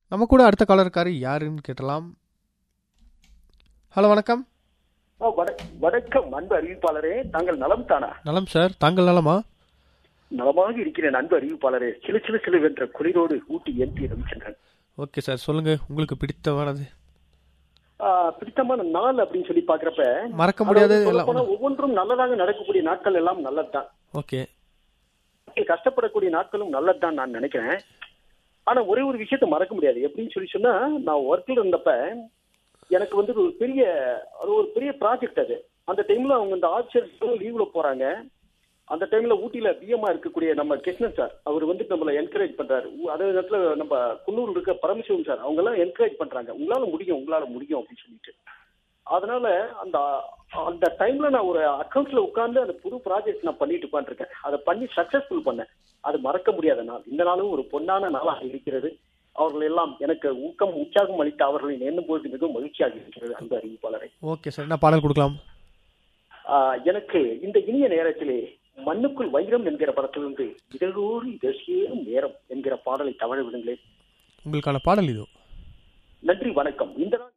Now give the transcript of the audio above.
நம்ம கூட அடுத்த காலர் இருக்காரு யாருன்னு கேட்டலாம் ஹலோ வணக்கம் ஆ, வண- வணக்கம் அன்பு அறிவிப்பாளரே தாங்கள் நலம் தானா நலம் சார் தாங்கள் நலமா நலமாக இருக்கிறேன் அன்பு அறிவிப்பாளரே சிலு சிலு சிலு வென்ற குளிரோடு Ooty MP Ravichandran okay sir சொல்லுங்க உங்களுக்கு பிடித்தமானது ஆ, பிடித்தமான நாள் அப்படின்னு சொல்லி பாக்குறப்ப மறக்க முடியாத அதாவது எல்லாம் சொல்லப்போனா ஒவ்வொன்றும் நல்லதாக நடக்கக்கூடிய நாட்கள் எல்லாம் நல்லதுதான் ஓகே கஷ்டப்படக்கூடிய நாட்களும் நல்லதுதான் நான் நினைக்கிறேன் ஆனா ஒரே ஒரு விஷயத்த மறக்க முடியாது எப்படின்னு சொல்லி சொன்னா நான் ஒர்க்ல இருந்தப்ப எனக்கு வந்து ஒரு பெரிய அது ஒரு பெரிய ப்ராஜெக்ட் அது அந்த டைம்ல அவங்க இந்த ஆஃபீஸர்ஸ் லீவ்ல போறாங்க அந்த டைம்ல ஊட்டியில பிஎம்ஆ இருக்கக்கூடிய நம்ம கிருஷ்ணன் சார் அவர் வந்து நம்மள என்கரேஜ் பண்றாரு ஊ- அதே நேரத்துல நம்ம குன்னூர் இருக்க பரமசிவம் சார் அவங்க எல்லாம் என்கரேஜ் பண்றாங்க உங்களால முடியும் உங்களால முடியும் அப்படின்னு சொல்லிட்டு அதனால அந்த அந்த டைம்ல நான் ஒரு அக்கௌண்ட்ஸ்ல உட்கார்ந்து அந்த புது ப்ராஜெக்ட் நான் பண்ணிட்டு உட்காந்துருக்கேன் அதை பண்ணி சக்சஸ்ஃபுல் பண்ணேன் அது மறக்க முடியாத நாள் இந்த நாளும் ஒரு பொன்னான நாளாக இருக்கிறது அவர்கள் எல்லாம் எனக்கு ஊக்கம் உற்சாகம் அளித்த அவர்களை எண்ணும் போது மிகவும் மகிழ்ச்சியாக இருக்கிறது அந்த அறிவிப்பாளரை ஓகே சார் என்ன பாடல் கொடுக்கலாம் ஆஹ் எனக்கு இந்த இனிய நேரத்திலே மண்ணுக்குள் வைரம் என்கிற படத்திலிருந்து இதழோடு இதழ் சேரும் நேரம் என்கிற பாடலை தவழ விடுங்களேன் உங்களுக்கான பாடல் இதோ நன்றி வணக்கம் இந்த நாள்